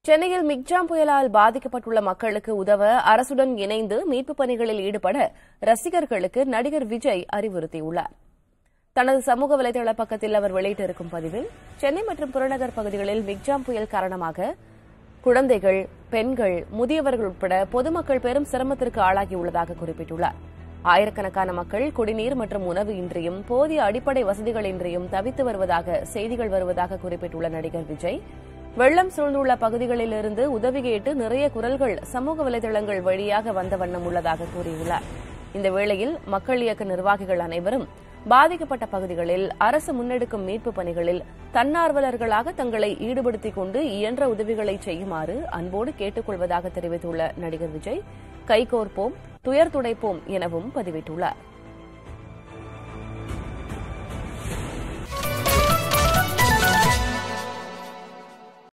சென்னையில் மிக்ஜாம் புயலால் பாதிக்கப்பட்டுள்ள மக்களுக்கு உதவ அரசுடன் இணைந்து மீட்புப் பணிகளில் ஈடுபட ரசிகர்களுக்கு நடிகர் விஜய் அறிவுறுத்தியுள்ளார் தனது சமூக வலைதள பக்கத்தில் அவர் வெளியிட்டிருக்கும் பதிவில் சென்னை மற்றும் புறநகர் பகுதிகளில் மிக்ஜாம் புயல் காரணமாக குழந்தைகள் பெண்கள் முதியவர்கள் உட்பட பொதுமக்கள் பெரும் சிரமத்திற்கு ஆளாகியுள்ளதாக குறிப்பிட்டுள்ளார் ஆயிரக்கணக்கான மக்கள் குடிநீர் மற்றும் உணவு இன்றியும் போதிய அடிப்படை வசதிகளின்றியும் தவித்து வருவதாக செய்திகள் வருவதாக குறிப்பிட்டுள்ள நடிகர் விஜய் வெள்ளம் சூழ்ந்துள்ள பகுதிகளிலிருந்து உதவி கேட்டு நிறைய குரல்கள் சமூக வலைதளங்கள் வழியாக வந்த வண்ணம் உள்ளதாக கூறியுள்ளார் இந்த வேளையில் மக்கள் இயக்க நிர்வாகிகள் அனைவரும் பாதிக்கப்பட்ட பகுதிகளில் அரசு முன்னெடுக்கும் மீட்புப் பணிகளில் தன்னார்வலர்களாக தங்களை ஈடுபடுத்திக் கொண்டு இயன்ற உதவிகளை செய்யுமாறு அன்போடு கேட்டுக் கொள்வதாக தெரிவித்துள்ள நடிகர் விஜய் கைகோர்ப்போம் துயர் துடைப்போம் எனவும் பதிவிட்டுள்ளார்